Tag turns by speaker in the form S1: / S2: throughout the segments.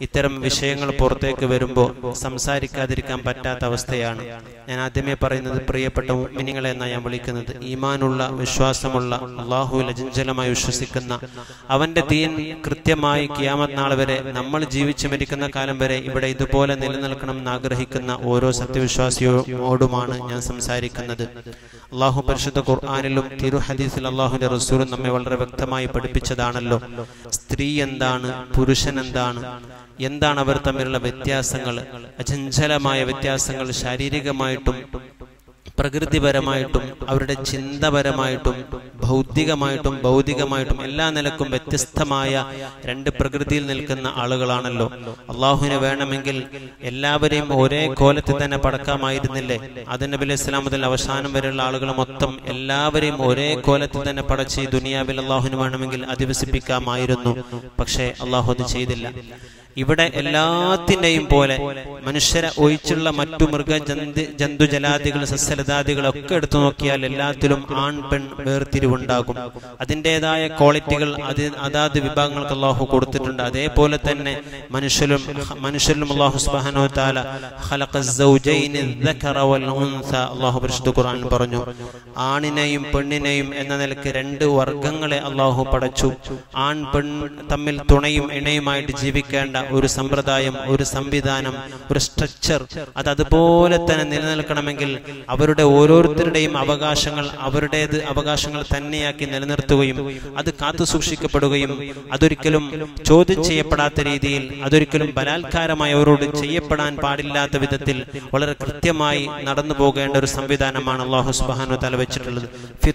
S1: ഇത്തരം വിഷയങ്ങൾ പുറത്തേക്ക് വരുമ്പോൾ സംസാരിക്കാതിരിക്കാൻ പറ്റാത്ത അവസ്ഥയാണ് ഞാൻ ആദ്യമേ പറയുന്നത് പ്രിയപ്പെട്ട മിനിങ്ങളെ എന്നാണ് ഞാൻ വിളിക്കുന്നത് ഈമാനുള്ള വിശ്വാസമുള്ള അള്ളാഹുവിൽ അജഞ്ചലമായി വിശ്വസിക്കുന്ന അവന്റെ ദീൻ കൃത്യമായി കിയാമത് നാൾ വരെ നമ്മൾ ജീവിച്ചു മരിക്കുന്ന കാലം വരെ ഇവിടെ ഇതുപോലെ നിലനിൽക്കണം എന്ന് ആഗ്രഹിക്കുന്ന ഓരോ സത്യവിശ്വാസിയോടുമാണ് ഞാൻ സംസാരിക്കുന്നത് അള്ളാഹു പരിശുദ്ധ ഖുർആാനിലും തിരു ഹദീസിൽ അള്ളാഹുവിന്റെ റസൂലും നമ്മെ വളരെ വ്യക്തമായി പഠിപ്പിച്ചതാണല്ലോ സ്ത്രീ എന്താണ് പുരുഷൻ എന്താണ് എന്താണ് അവർ തമ്മിലുള്ള വ്യത്യാസങ്ങൾ അചഞ്ചലമായ വ്യത്യാസങ്ങൾ ശാരീരികമായിട്ടും പ്രകൃതിപരമായിട്ടും അവരുടെ ചിന്തപരമായിട്ടും ഭൗതികമായിട്ടും ഭൗതികമായിട്ടും എല്ലാ നിലക്കും വ്യത്യസ്തമായ രണ്ട് പ്രകൃതിയിൽ നിൽക്കുന്ന ആളുകളാണല്ലോ അള്ളാഹുവിനെ വേണമെങ്കിൽ എല്ലാവരെയും ഒരേ കോലത്തിൽ തന്നെ പടക്കാമായിരുന്നില്ലേ അത് നബി അലൈഹി സ്വലാം മുതൽ അവസാനം വരെയുള്ള ആളുകൾ മൊത്തം എല്ലാവരെയും ഒരേ കോലത്തിൽ തന്നെ പടച്ച് ഈ ദുനിയാവിൽ അള്ളാഹുവിന് വേണമെങ്കിൽ അധിവസിപ്പിക്കാമായിരുന്നു പക്ഷേ അള്ളാഹു അത് ചെയ്തില്ല ഇവിടെ എല്ലാത്തിൻ്റെയും പോലെ മനുഷ്യരെ ഒഴിച്ചുള്ള മറ്റു മൃഗ ജന്തു ജന്തുജലാദികൾ സസ്യലതാദികൾ ഒക്കെ എടുത്തു നോക്കിയാൽ എല്ലാത്തിലും ആൺ പെൺ വേർതിരിവുണ്ടാകും അതിൻ്റെതായ ക്വാളിറ്റികൾ അത് അതാത് വിഭാഗങ്ങൾക്ക് അള്ളാഹു കൊടുത്തിട്ടുണ്ട് അതേപോലെ തന്നെ മനുഷ്യരും മനുഷ്യരിലും അള്ളാഹു സുബ്ഹാനഹു വതആല ഖലഖ സൗജൈനി الذكر والأنثى അള്ളാഹു പരിശുദ്ധ ഖുർആൻ പറഞ്ഞു ആണിനെയും പെണ്ണിനെയും എന്ന നിലക്ക് രണ്ട് വർഗങ്ങളെ അള്ളാഹു പടച്ചു ആൺ പെൺ തമ്മിൽ തുണയും ഇണയുമായിട്ട് ജീവിക്കേണ്ട ഒരു സമ്പ്രദായം ഒരു സംവിധാനം ഒരു സ്ട്രക്ചർ അത് അതുപോലെ തന്നെ നിലനിൽക്കണമെങ്കിൽ അവരുടെ ഓരോരുത്തരുടെയും അവകാശങ്ങൾ അവരുടേത് അവകാശങ്ങൾ തന്നെയാക്കി നിലനിർത്തുകയും അത് കാത്തു സൂക്ഷിക്കപ്പെടുകയും അതൊരിക്കലും ചോദ്യം ചെയ്യപ്പെടാത്ത രീതിയിൽ അതൊരിക്കലും ബലാത്കാരമായി അവരോട് ചെയ്യപ്പെടാൻ പാടില്ലാത്ത വിധത്തിൽ വളരെ കൃത്യമായി നടന്നു പോകേണ്ട ഒരു സംവിധാനമാണ് അള്ളാഹു സുബാനു തല വെച്ചിട്ടുള്ളത്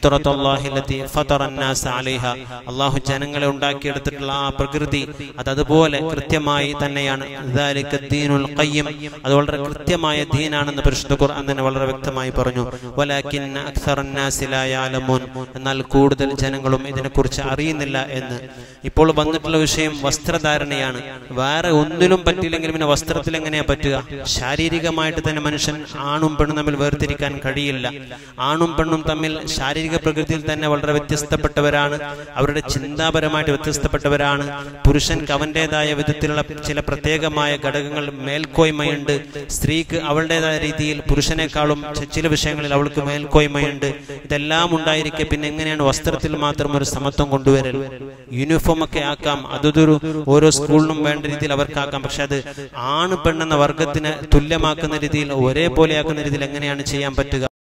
S1: അള്ളാഹു ജനങ്ങളെ ഉണ്ടാക്കിയെടുത്തിട്ടുള്ള ആ പ്രകൃതി അത് അതുപോലെ കൃത്യമായി തന്നെയാണ് അത് വളരെ കൃത്യമായ ദീനാണെന്ന് പരിശുദ്ധ ഖുർആൻ തന്നെ വളരെ വ്യക്തമായി പറഞ്ഞു എന്നാൽ കൂടുതൽ ജനങ്ങളും ഇതിനെക്കുറിച്ച് അറിയുന്നില്ല എന്ന് ഇപ്പോൾ വന്നിട്ടുള്ള വിഷയം വസ്ത്രധാരണയാണ് വേറെ ഒന്നിലും പറ്റില്ലെങ്കിലും പിന്നെ വസ്ത്രത്തിൽ എങ്ങനെയാ പറ്റുക ശാരീരികമായിട്ട് തന്നെ മനുഷ്യൻ ആണും പെണ്ണും തമ്മിൽ വേർതിരിക്കാൻ കഴിയില്ല ആണും പെണ്ണും തമ്മിൽ ശാരീരിക പ്രകൃതിയിൽ തന്നെ വളരെ വ്യത്യസ്തപ്പെട്ടവരാണ് അവരുടെ ചിന്താപരമായിട്ട് വ്യത്യസ്തപ്പെട്ടവരാണ് പുരുഷൻക്ക് അവൻ്റെതായ വിധത്തിലുള്ള ചില പ്രത്യേകമായ ഘടകങ്ങൾ മേൽക്കോയ്മയുണ്ട് സ്ത്രീക്ക് അവളുടേതായ രീതിയിൽ പുരുഷനേക്കാളും ചില വിഷയങ്ങളിൽ അവൾക്ക് മേൽക്കോയ്മയുണ്ട് ഇതെല്ലാം ഉണ്ടായിരിക്കെ പിന്നെ എങ്ങനെയാണ് വസ്ത്രത്തിൽ മാത്രം ഒരു സമത്വം കൊണ്ടുവരൽ യൂണിഫോം ഒക്കെ ആക്കാം അതൊരു ഓരോ സ്കൂളിനും വേണ്ട രീതിയിൽ അവർക്കാക്കാം പക്ഷെ അത് ആണ് പെണ്ണെന്ന വർഗത്തിന് തുല്യമാക്കുന്ന രീതിയിൽ ഒരേപോലെ ആക്കുന്ന രീതിയിൽ എങ്ങനെയാണ് ചെയ്യാൻ പറ്റുക